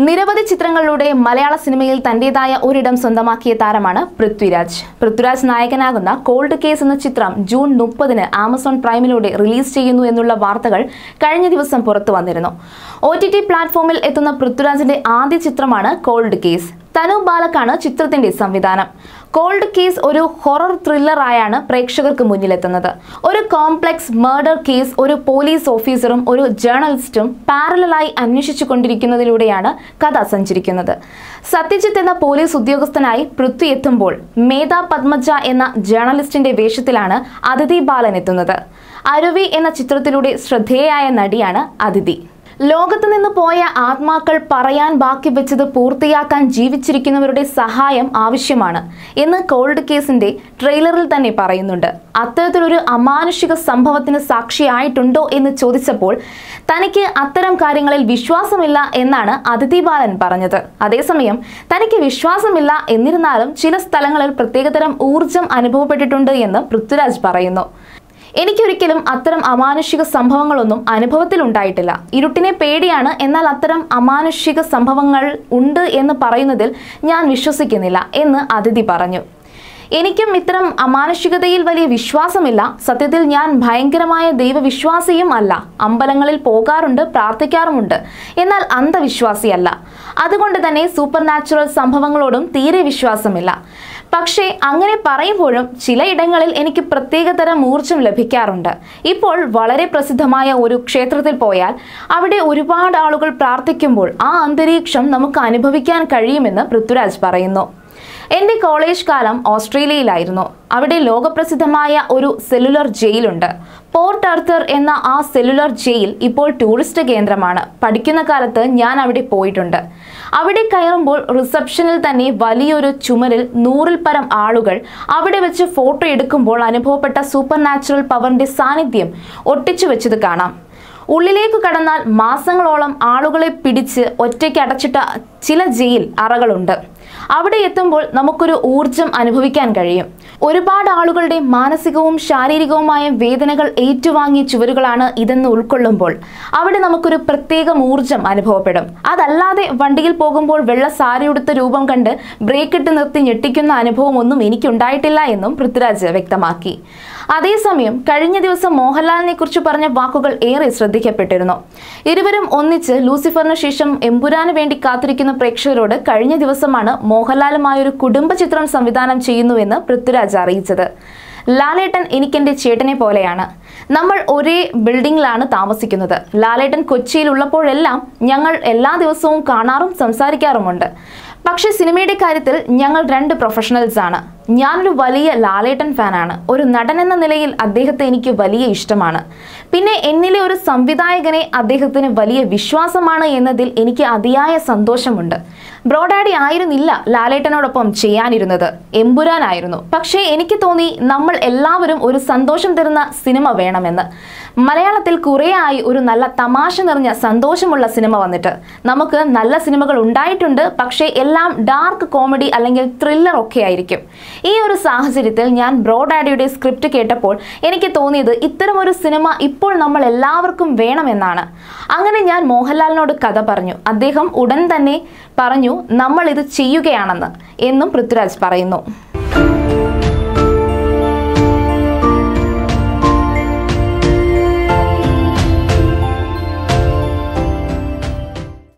നിരവധി ചിത്രങ്ങളിലൂടെ മലയാള സിനിമയിൽ തന്റേതായ ഒരിടം സ്വന്തമാക്കിയ താരമാണ് പൃഥ്വിരാജ് പൃഥ്വിരാജ് നായകനാകുന്ന കോൾഡ് കേസ് എന്ന ചിത്രം ജൂൺ മുപ്പതിന് ആമസോൺ പ്രൈമിലൂടെ റിലീസ് ചെയ്യുന്നു എന്നുള്ള വാർത്തകൾ കഴിഞ്ഞ ദിവസം പുറത്തു വന്നിരുന്നു ഒ ടി ടി പ്ലാറ്റ്ഫോമിൽ എത്തുന്ന പൃഥ്വിരാജിന്റെ ആദ്യ ചിത്രമാണ് കോൾഡ് കേസ് തനു ബാലക്കാണ് ചിത്രത്തിന്റെ സംവിധാനം കോൾഡ് കേസ് ഒരു ഹൊറർ ത്രില്ലറായാണ് പ്രേക്ഷകർക്ക് മുന്നിലെത്തുന്നത് ഒരു കോംപ്ലക്സ് മർഡർ കേസ് ഒരു പോലീസ് ഓഫീസറും ഒരു ജേർണലിസ്റ്റും പാരലായി അന്വേഷിച്ചു കൊണ്ടിരിക്കുന്നതിലൂടെയാണ് കഥ സഞ്ചരിക്കുന്നത് സത്യജിത്ത് എന്ന പോലീസ് ഉദ്യോഗസ്ഥനായി പൃഥ്വി എത്തുമ്പോൾ മേധ പത്മജ എന്ന ജേർണലിസ്റ്റിന്റെ വേഷത്തിലാണ് അതിഥി ബാലൻ എത്തുന്നത് അരുവി എന്ന ചിത്രത്തിലൂടെ ശ്രദ്ധേയായ നടിയാണ് അതിഥി ലോകത്ത് നിന്ന് പോയ ആത്മാക്കൾ പറയാൻ ബാക്കി വെച്ചത് പൂർത്തിയാക്കാൻ ജീവിച്ചിരിക്കുന്നവരുടെ സഹായം ആവശ്യമാണ് എന്ന് കോൾഡ് കേസിന്റെ ട്രെയിലറിൽ തന്നെ പറയുന്നുണ്ട് അത്തരത്തിലൊരു അമാനുഷിക സംഭവത്തിന് സാക്ഷിയായിട്ടുണ്ടോ എന്ന് ചോദിച്ചപ്പോൾ തനിക്ക് അത്തരം കാര്യങ്ങളിൽ വിശ്വാസമില്ല എന്നാണ് അതിഥി ബാലൻ പറഞ്ഞത് അതേസമയം തനിക്ക് വിശ്വാസമില്ല എന്നിരുന്നാലും ചില സ്ഥലങ്ങളിൽ പ്രത്യേകതരം ഊർജം അനുഭവപ്പെട്ടിട്ടുണ്ട് എന്ന് പൃഥ്വിരാജ് പറയുന്നു എനിക്കൊരിക്കലും അത്തരം അമാനുഷിക സംഭവങ്ങളൊന്നും അനുഭവത്തിൽ ഉണ്ടായിട്ടില്ല ഇരുട്ടിനെ പേടിയാണ് എന്നാൽ അത്തരം അമാനുഷിക സംഭവങ്ങൾ ഉണ്ട് എന്ന് പറയുന്നതിൽ ഞാൻ വിശ്വസിക്കുന്നില്ല എന്ന് അതിഥി പറഞ്ഞു എനിക്കും ഇത്തരം അമാനുഷികതയിൽ വലിയ വിശ്വാസമില്ല സത്യത്തിൽ ഞാൻ ഭയങ്കരമായ ദൈവവിശ്വാസിയും അല്ല അമ്പലങ്ങളിൽ പോകാറുണ്ട് പ്രാർത്ഥിക്കാറുമുണ്ട് എന്നാൽ അന്ധവിശ്വാസിയല്ല അതുകൊണ്ട് തന്നെ സൂപ്പർ നാച്ചുറൽ സംഭവങ്ങളോടും തീരെ വിശ്വാസമില്ല പക്ഷേ അങ്ങനെ പറയുമ്പോഴും ചിലയിടങ്ങളിൽ എനിക്ക് പ്രത്യേകതരം ഊർജം ലഭിക്കാറുണ്ട് ഇപ്പോൾ വളരെ പ്രസിദ്ധമായ ഒരു ക്ഷേത്രത്തിൽ പോയാൽ അവിടെ ഒരുപാട് ആളുകൾ പ്രാർത്ഥിക്കുമ്പോൾ ആ അന്തരീക്ഷം നമുക്ക് അനുഭവിക്കാൻ കഴിയുമെന്ന് പൃഥ്വിരാജ് പറയുന്നു എൻ്റെ കോളേജ് കാലം ഓസ്ട്രേലിയയിലായിരുന്നു അവിടെ ലോകപ്രസിദ്ധമായ ഒരു സെല്ലുലർ ജയിലുണ്ട് പോർട്ട് അർത്തർ എന്ന ആ സെല്ലുലർ ജയിൽ ഇപ്പോൾ ടൂറിസ്റ്റ് കേന്ദ്രമാണ് പഠിക്കുന്ന കാലത്ത് ഞാൻ അവിടെ പോയിട്ടുണ്ട് അവിടെ കയറുമ്പോൾ റിസപ്ഷനിൽ തന്നെ വലിയൊരു ചുമരിൽ നൂറിൽ പരം ആളുകൾ അവിടെ വെച്ച് ഫോട്ടോ എടുക്കുമ്പോൾ അനുഭവപ്പെട്ട സൂപ്പർ നാച്ചുറൽ പവറിന്റെ സാന്നിധ്യം ഒട്ടിച്ചു വെച്ചത് കാണാം ഉള്ളിലേക്ക് കടന്നാൽ മാസങ്ങളോളം ആളുകളെ പിടിച്ച് ഒറ്റയ്ക്ക് അടച്ചിട്ട ചില ജയിൽ അറകളുണ്ട് അവിടെ എത്തുമ്പോൾ നമുക്കൊരു ഊർജം അനുഭവിക്കാൻ കഴിയും ഒരുപാട് ആളുകളുടെ മാനസികവും ശാരീരികവുമായ വേദനകൾ ഏറ്റുവാങ്ങിയ ചുവരുകളാണ് ഇതെന്ന് ഉൾക്കൊള്ളുമ്പോൾ അവിടെ നമുക്കൊരു പ്രത്യേകം ഊർജം അനുഭവപ്പെടും അതല്ലാതെ വണ്ടിയിൽ പോകുമ്പോൾ വെള്ള സാരി ഉടുത്ത രൂപം കണ്ട് ബ്രേക്ക് ഇട്ട് നിർത്തി ഞെട്ടിക്കുന്ന അനുഭവം ഒന്നും എനിക്കുണ്ടായിട്ടില്ല എന്നും പൃഥ്വിരാജ് വ്യക്തമാക്കി അതേസമയം കഴിഞ്ഞ ദിവസം മോഹൻലാലിനെ കുറിച്ച് പറഞ്ഞ വാക്കുകൾ ഏറെ ശ്രദ്ധിക്കപ്പെട്ടിരുന്നു ഇരുവരും ഒന്നിച്ച് ലൂസിഫറിന് ശേഷം എമ്പുരാന് വേണ്ടി കാത്തിരിക്കുന്ന പ്രേക്ഷകരോട് കഴിഞ്ഞ ദിവസമാണ് മോഹൻലാലുമായ ഒരു കുടുംബ ചിത്രം സംവിധാനം ചെയ്യുന്നുവെന്ന് പൃഥ്വിരാജ് അറിയിച്ചത് ലാലേട്ടൻ എനിക്കെന്റെ ചേട്ടനെ പോലെയാണ് നമ്മൾ ഒരേ ബിൽഡിംഗിലാണ് താമസിക്കുന്നത് ലാലേട്ടൻ കൊച്ചിയിലുള്ളപ്പോഴെല്ലാം ഞങ്ങൾ എല്ലാ ദിവസവും കാണാറും സംസാരിക്കാറുമുണ്ട് പക്ഷേ സിനിമയുടെ കാര്യത്തിൽ ഞങ്ങൾ രണ്ട് പ്രൊഫഷണൽസ് ആണ് ഞാനൊരു വലിയ ലാലേട്ടൻ ഫാനാണ് ഒരു നടൻ എന്ന നിലയിൽ അദ്ദേഹത്തെ എനിക്ക് വലിയ ഇഷ്ടമാണ് പിന്നെ എന്നിലെ ഒരു സംവിധായകനെ അദ്ദേഹത്തിന് വലിയ വിശ്വാസമാണ് എന്നതിൽ എനിക്ക് അതിയായ സന്തോഷമുണ്ട് ബ്രോഡാഡി ആയിരുന്നില്ല ലാലേട്ടനോടൊപ്പം ചെയ്യാനിരുന്നത് എമ്പുരാനായിരുന്നു പക്ഷേ എനിക്ക് തോന്നി നമ്മൾ എല്ലാവരും ഒരു സന്തോഷം തരുന്ന സിനിമ വേണമെന്ന് മലയാളത്തിൽ കുറേയായി ഒരു നല്ല തമാശ നിറഞ്ഞ സന്തോഷമുള്ള സിനിമ വന്നിട്ട് നമുക്ക് നല്ല സിനിമകൾ ഉണ്ടായിട്ടുണ്ട് പക്ഷേ എല്ലാം ഡാർക്ക് കോമഡി അല്ലെങ്കിൽ ത്രില്ലർ ഒക്കെ ആയിരിക്കും ഈ ഒരു സാഹചര്യത്തിൽ ഞാൻ ബ്രോഡാഡിയുടെ സ്ക്രിപ്റ്റ് കേട്ടപ്പോൾ എനിക്ക് തോന്നിയത് ഇത്തരം ഒരു സിനിമ ഇപ്പോൾ നമ്മൾ എല്ലാവർക്കും വേണമെന്നാണ് അങ്ങനെ ഞാൻ മോഹൻലാലിനോട് കഥ പറഞ്ഞു അദ്ദേഹം ഉടൻ തന്നെ പറഞ്ഞു നമ്മൾ ഇത് ചെയ്യുകയാണെന്ന് എന്നും പൃഥ്വിരാജ് പറയുന്നു